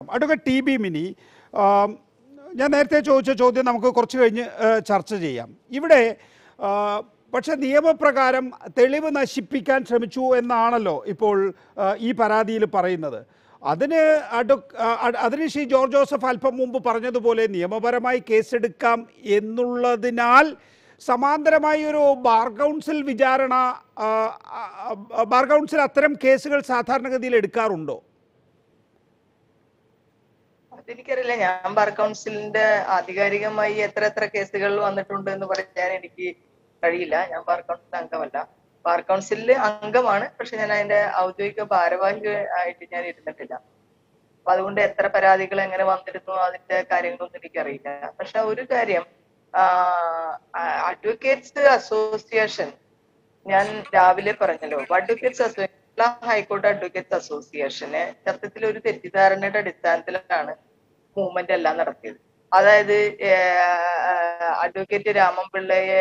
Advocate T B Mini ആം, ഞാൻ നേരത്തെ ചോദിച്ച ചോദ്യം നമുക്ക് കുറച്ച് കഴിഞ്ഞ് ഏ, ചർച്ച ചെയ്യാം ഇവിടെ ആ, പക്ഷെ നിയമപ്രകാരം തെളിവ് നശിപ്പിക്കാൻ ശ്രമിച്ചു എന്നാണല്ലോ ഇപ്പോൾ ആ, ഈ പരാതിയിൽ പറയുന്നത് അതിന് അഡ്വ ആ, അ- അതിന് ശ്രീ ജോർജ് ജോസഫ് അല്പം മുമ്പ് പറഞ്ഞതുപോലെ നിയമപരമായി കേസെടുക്കാം എന്നുള്ളതിനാൽ സമാന്തരമായി ഒരു ബാർ കൗൺസിൽ വിചാരണ ആ, ആ, ആ, ബാർ കൗൺസിൽ അത്തരം കേസുകൾ സാധാരണഗതിയിൽ എടുക്കാറുണ്ടോ അതെനിക്കറിയില്ല ഞാൻ ബാർ കൗൺസിലിന്റെ ആധികാരികമായി എത്ര എത്ര കേസുകൾ വന്നിട്ടുണ്ട് എന്ന് പറയാൻ എനിക്ക് കഴിയില്ല ഞാൻ ബാർ കൗൺസിൽ അംഗമല്ല ബാർ കൗൺസിലിൽ അംഗമാണ് പക്ഷെ ഞാൻ അതിന്റെ ഔദ്യോഗിക ഭാരവാഹി ആയിട്ട് ഞാൻ ഇരുന്നിട്ടില്ല അപ്പൊ അതുകൊണ്ട് എത്ര പരാതികൾ എങ്ങനെ വന്നിരുന്നു അതിന്റെ കാര്യങ്ങളൊന്നും എനിക്കറിയില്ല പക്ഷെ ഒരു കാര്യം അഡ്വക്കേറ്റ്സ് അസോസിയേഷൻ ഞാൻ രാവിലെ പറഞ്ഞല്ലോ അഡ്വക്കേറ്റ്സ് അസോസിയേഷൻ ഹൈക്കോർട്ട് അഡ്വക്കേറ്റ്സ് അസോസിയേഷന് സത്യത്തിൽ ഒരു തെറ്റിദ്ധാരണയുടെ അടിസ്ഥാനത്തിലാണ് മൂവ്മെന്റ് എല്ലാം നടത്തിയത് അതായത് അഡ്വക്കേറ്റ് രാമൻപിള്ളയെ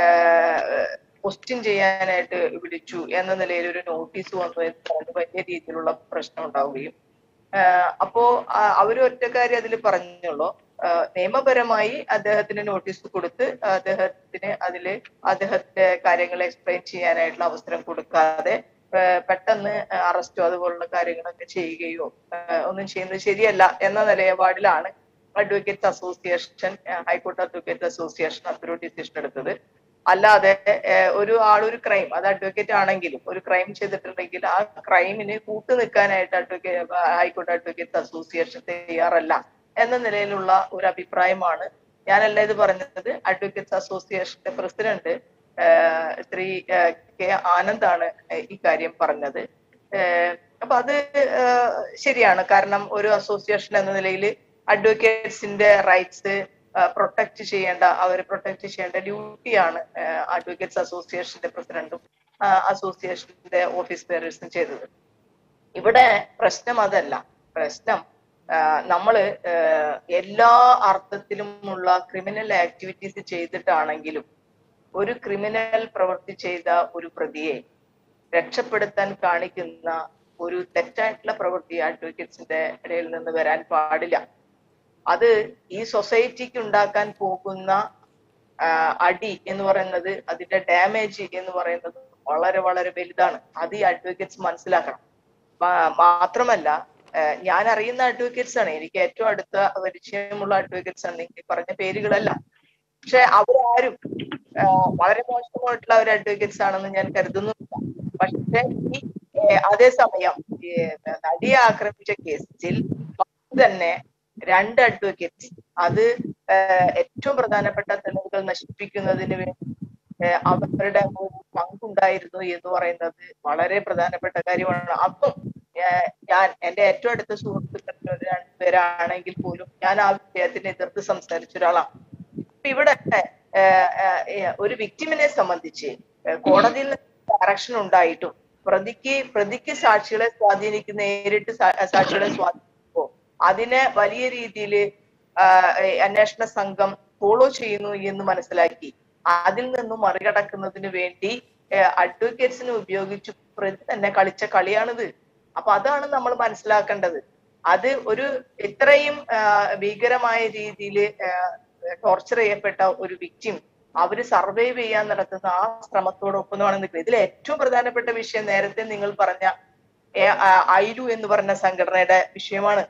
ക്വസ്റ്റ്യൻ ചെയ്യാനായിട്ട് വിളിച്ചു എന്ന നിലയിൽ ഒരു നോട്ടീസ് വന്നു എന്ന് പറഞ്ഞ് വലിയ രീതിയിലുള്ള പ്രശ്നം ഉണ്ടാവുകയും ആഹ് അപ്പോ ആ- അവര് ഒറ്റക്കാരി അതിൽ പറഞ്ഞുള്ളൂ ആഹ് നിയമപരമായി അദ്ദേഹത്തിന് നോട്ടീസ് കൊടുത്ത് അദ്ദേഹത്തിന് അതില് അദ്ദേഹത്തിന്റെ കാര്യങ്ങൾ എക്സ്പ്ലെയിൻ ചെയ്യാനായിട്ടുള്ള അവസരം കൊടുക്കാതെ ആഹ് പെട്ടെന്ന് അറസ്റ്റോ അതുപോലുള്ള കാര്യങ്ങളൊക്കെ ചെയ്യുകയോ ആഹ് ഒന്നും ചെയ്യുന്നത് ശരിയല്ല എന്ന നിലപാടിലാണ് അഡ്വക്കേറ്റ്സ് അസോസിയേഷൻ ആഹ് ഹൈക്കോർട്ട് അഡ്വക്കേറ്റ് അസോസിയേഷൻ അതൊരു ഡിസിഷൻ എടുത്തത് അല്ലാതെ ഏഹ് ഒരു ആളൊരു ക്രൈം അത് അഡ്വക്കേറ്റ് ആണെങ്കിലും ഒരു ക്രൈം ചെയ്തിട്ടുണ്ടെങ്കിൽ ആ ക്രൈമിന് കൂട്ടു നിൽക്കാനായിട്ട് അഡ്വക്കേറ്റ് ഹൈക്കോർട്ട് അഡ്വക്കേറ്റ് അസോസിയേഷൻ തയ്യാറല്ല എന്ന നിലയിലുള്ള ഒരു അഭിപ്രായമാണ് ഞാനല്ല ഇത് പറഞ്ഞത് അഡ്വക്കേറ്റ്സ് അസോസിയേഷന്റെ പ്രസിഡന്റ് ഏഹ് ശ്രീ ഏഹ് കെ ആനന്ദാണ് ഈ കാര്യം പറഞ്ഞത് ഏഹ് അപ്പൊ അത് ഏഹ് ശരിയാണ് കാരണം ഒരു അസോസിയേഷൻ എന്ന നിലയിൽ അഡ്വക്കേറ്റ്സിന്റെ റൈറ്റ്സ് പ്രൊട്ടക്ട് ചെയ്യേണ്ട അവരെ പ്രൊട്ടക്ട് ചെയ്യേണ്ട ഡ്യൂട്ടിയാണ് അഡ്വക്കേറ്റ്സ് അസോസിയേഷന്റെ പ്രസിഡന്റും അസോസിയേഷന്റെ ഓഫീസ് ബെയറേഴ്സും ചെയ്തത് ഇവിടെ പ്രശ്നം അതല്ല പ്രശ്നം ആഹ് നമ്മള് ആഹ് എല്ലാ അർത്ഥത്തിലുമുള്ള ക്രിമിനൽ ആക്ടിവിറ്റീസ് ചെയ്തിട്ടാണെങ്കിലും ഒരു ക്രിമിനൽ പ്രവൃത്തി ചെയ്ത ഒരു പ്രതിയെ രക്ഷപ്പെടുത്താൻ കാണിക്കുന്ന ഒരു തെറ്റായിട്ടുള്ള പ്രവൃത്തി അഡ്വക്കേറ്റ്സിന്റെ ഇടയിൽ നിന്ന് വരാൻ പാടില്ല അത് ഈ സൊസൈറ്റിക്ക് ഉണ്ടാക്കാൻ പോകുന്ന ആഹ് അടി എന്ന് പറയുന്നത് അതിന്റെ ഡാമേജ് എന്ന് പറയുന്നത് വളരെ വളരെ വലുതാണ് അത് ഈ അഡ്വക്കേറ്റ്സ് മനസ്സിലാക്കണം മാ- മാത്രമല്ല ആഹ് ഞാൻ അറിയുന്ന അഡ്വക്കേറ്റ്സ് ആണ് എനിക്ക് ഏറ്റവും അടുത്ത പരിചയമുള്ള അഡ്വക്കേറ്റ്സ് ആണ് ഈ പറഞ്ഞ പേരുകളല്ല പക്ഷെ അവരാരും ആഹ് വളരെ മോശമായിട്ടുള്ള ഒരു അഡ്വക്കേറ്റ്സ് ആണെന്ന് ഞാൻ കരുതുന്നുമില്ല പക്ഷെ ഈ ഏഹ് അതേസമയം ഈ നടിയെ ആക്രമിച്ച കേസിൽ തന്നെ രണ്ട് അഡ്വക്കേറ്റ്സ് അത് ഏഹ് ഏറ്റവും പ്രധാനപ്പെട്ട തെളിവുകൾ നശിപ്പിക്കുന്നതിന് വേണ്ടി ഏഹ് അവരുടെ ഒരു പങ്കുണ്ടായിരുന്നു എന്ന് പറയുന്നത് വളരെ പ്രധാനപ്പെട്ട കാര്യമാണ് അപ്പം ഏഹ് ഞാൻ എന്റെ ഏറ്റവും അടുത്ത സുഹൃത്തുക്കളിൽ ഒരു രണ്ടുപേരാണെങ്കിൽ പോലും ഞാൻ ആ വിഷയത്തിനെ എതിർത്ത് സംസാരിച്ച ഒരാളാണ് ഇപ്പൊ ഇവിടെ ഏഹ് ഏഹ് ഏഹ് ഒരു വിക്ടിമിനെ സംബന്ധിച്ച് ഏഹ് കോടതിയിൽ നിന്ന് ഡയറക്ഷൻ ഉണ്ടായിട്ടും പ്രതിക്ക് പ്രതിക്ക് സാക്ഷികളെ സ്വാധീനിക്കുന്ന നേരിട്ട് സാ- സാക്ഷികളെ സ്വാധീനിക്കുമ്പോൾ അതിനെ വലിയ രീതിയിൽ അന്വേഷണ സംഘം ഫോളോ ചെയ്യുന്നു എന്ന് മനസ്സിലാക്കി അതിൽ നിന്നും മറികടക്കുന്നതിന് വേണ്ടി അഡ്വക്കേറ്റ്സിനെ ഉപയോഗിച്ച് പ്രതി തന്നെ കളിച്ച കളിയാണിത് അപ്പൊ അതാണ് നമ്മൾ മനസ്സിലാക്കേണ്ടത് അത് ഒരു ഇത്രയും ആ, ഭീകരമായ രീതിയിൽ ടോർച്ചർ ചെയ്യപ്പെട്ട ഒരു വിക്ടിം അവര് സർവൈവ് ചെയ്യാൻ നടത്തുന്ന ആ ശ്രമത്തോടൊപ്പമാണ് നിൽക്കുന്നത് ഇതിൽ ഏറ്റവും പ്രധാനപ്പെട്ട വിഷയം നേരത്തെ നിങ്ങൾ പറഞ്ഞ ഏ, ആ, ഐലു എന്ന് പറഞ്ഞ സംഘടനയുടെ വിഷയമാണ്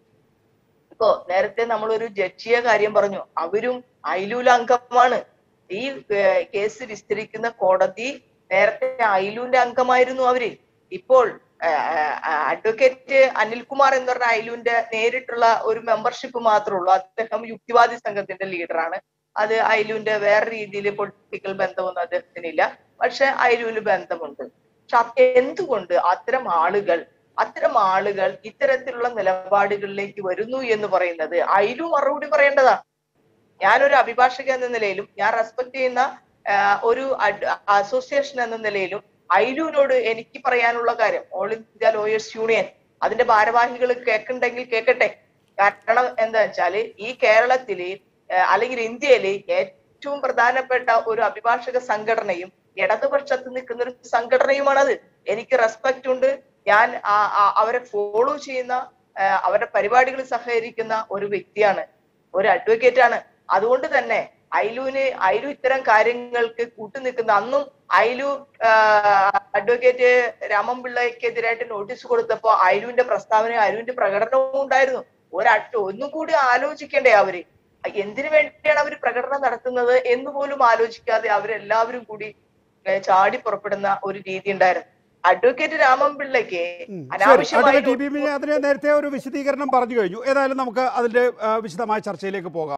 ഇപ്പോ നേരത്തെ നമ്മൾ ഒരു ജഡ്ജിയെ കാര്യം പറഞ്ഞു അവരും ഐലൂല അംഗമാണ് ഈ ഏർ, കേസ് വിസ്തരിക്കുന്ന കോടതി നേരത്തെ ഐലുവിന്റെ അംഗമായിരുന്നു അവര് ഇപ്പോൾ അഡ്വക്കേറ്റ് അനിൽകുമാർ എന്ന് പറഞ്ഞ ഐലുവിന്റെ നേരിട്ടുള്ള ഒരു മെമ്പർഷിപ്പ് മാത്രമേ ഉള്ളൂ അദ്ദേഹം യുക്തിവാദി സംഘത്തിന്റെ ലീഡറാണ് അത് ഐലുവിന്റെ വേറെ രീതിയിൽ പൊളിറ്റിക്കൽ ബന്ധമൊന്നും അദ്ദേഹത്തിനില്ല പക്ഷെ ഐലുവിന് ബന്ധമുണ്ട് പക്ഷെ അത് എന്തുകൊണ്ട് അത്തരം ആളുകൾ അത്തരം ആളുകൾ ഇത്തരത്തിലുള്ള നിലപാടുകളിലേക്ക് വരുന്നു എന്ന് പറയുന്നത് ഐലു മറുപടി പറയേണ്ടതാണ് ഞാനൊരു അഭിഭാഷക എന്ന നിലയിലും ഞാൻ റെസ്പെക്ട് ചെയ്യുന്ന ആഹ് ഒരു അസോസിയേഷൻ എന്ന നിലയിലും ഐലുവിനോട് എനിക്ക് പറയാനുള്ള കാര്യം ഓൾ ഇന്ത്യ ലോയേഴ്സ് യൂണിയൻ അതിന്റെ ഭാരവാഹികൾ കേൾക്കുന്നുണ്ടെങ്കിൽ കേൾക്കട്ടെ കാരണം എന്താ വെച്ചാല് ഈ കേരളത്തില് ആഹ് അല്ലെങ്കിൽ ഇന്ത്യയില് ഏറ്റവും പ്രധാനപ്പെട്ട ഒരു അഭിഭാഷക സംഘടനയും ഇടതുപക്ഷത്ത് നിൽക്കുന്ന ഒരു സംഘടനയുമാണത് എനിക്ക് റെസ്പെക്ട് ഉണ്ട് ഞാൻ ആ- ആ- അവരെ ഫോളോ ചെയ്യുന്ന ആ, അവരുടെ പരിപാടികളിൽ സഹകരിക്കുന്ന ഒരു വ്യക്തിയാണ് ഒരു അഡ്വക്കേറ്റ് ആണ് അതുകൊണ്ട് തന്നെ ഐലുവിന് ഐലു ഇത്തരം കാര്യങ്ങൾക്ക് കൂട്ടുനിൽക്കുന്ന അന്നും ഐലു ആ, അഡ്വക്കേറ്റ് രാമൻപിള്ളയ്ക്കെതിരായിട്ട് നോട്ടീസ് കൊടുത്തപ്പോ ഐലുവിന്റെ പ്രസ്താവനയും ഐലുവിന്റെ പ്രകടനവും ഉണ്ടായിരുന്നു ഒരട്ട് ഒന്നും കൂടി ആലോചിക്കണ്ടേ അവര് എന്തിനു വേണ്ടിയാണ് അവർ പ്രകടനം നടത്തുന്നത് എന്ന് പോലും ആലോചിക്കാതെ അവരെല്ലാവരും കൂടി ഏ, ചാടി പുറപ്പെടുന്ന ഒരു രീതി ഉണ്ടായിരുന്നു അഡ്വക്കേറ്റ് രാമൻപിള്ളയ്ക്ക് ഉം. ശരി. അനാവശ്യമായി അഡ്വക്കേറ്റ് ടി ബി മിനി അതിന് നേരത്തെ ഒരു വിശദീകരണം പറഞ്ഞു കഴിഞ്ഞു ഏതായാലും നമുക്ക് അതിന്റെ ആ, വിശദമായ ചർച്ചയിലേക്ക് പോകാം